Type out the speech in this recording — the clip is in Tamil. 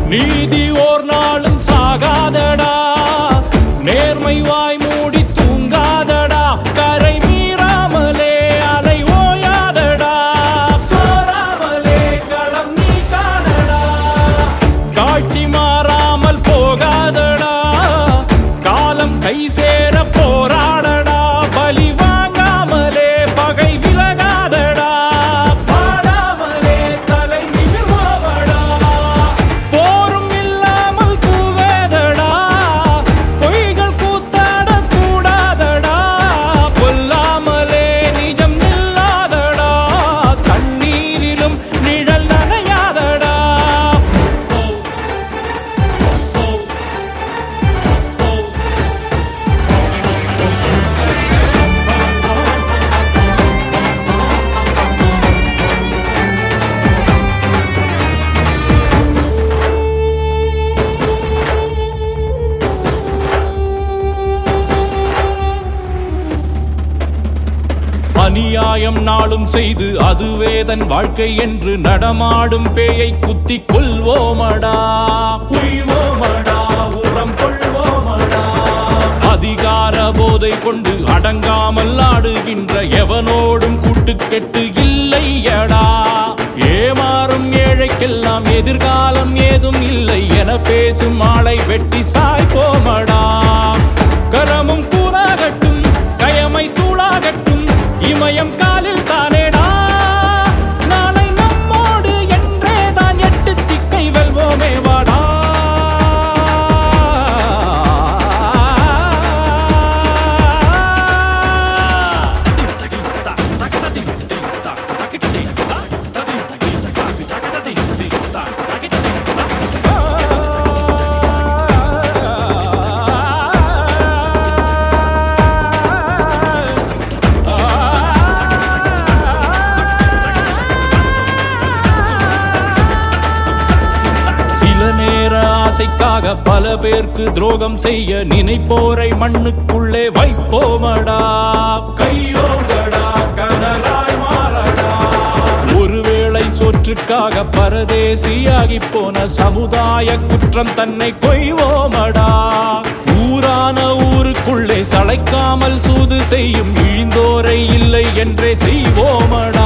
நீதி ஓர் நாளும் சாகாதடா நேர்மை வாய் மூடி தூங்காதடா கரை மீறாமலே அலை ஓயாதடா சோராமலே களம் நீ காணடா காட்சி மாறாமல் போகாதடா காலம் கை சேர போராடடா பலி வாங்காமலே பகை விலகாதடா பாடாமலே தலை நிமிர்வாவடா போரும் இல்லாமல் கூவேதடா பொய்கள் கூத்தாட கூடாதடா கொல்லாமலே நிஜம் நில்லாதடா கண்ணீரிலும் நிழல் நனையாதடா அநியாயம் நாளும் செய்து அதுவே தன் வாழ்க்கை என்று நடமாடும் பேயை குத்தி கொள்வோமடா உய்வோமடா உரம் கொள்வோமடா அதிகார போதை கொண்டு அடங்காமல் ஆடுகின்ற எவனோடும் கூட்டு கெட்டு இல்லையடா ஏமாறும் ஏழைக்கெல்லாம் எதிர்காலம் ஏதும் இல்லை என பேசும் ஆளை வெட்டி சாய்ப்போமடா கரமும் கூறாகட்டும் கயமை தூளாகட்டும் இமயம் காலில் தானேடா நாளை நம்மோடு என்றே தான் எட்டு திக்கை வெல்வோமே வாடா சில நேர ஆசைக்காக பல பேருக்கு துரோகம் செய்ய நினைப்போரை மண்ணுக்குள்ளே வைப்போமடா கையோங்கடா கனலாய் மாறடா ஒருவேளை சோற்றுக்காக பரதேசியாகி போன சமுதாய குற்றம் தன்னை கொய்வோமடா ஊரான ஊருக்குள்ளே சளைக்காமல் சூது செய்யும் இழிந்தோரை இல்லை என்றே செய்வோமடா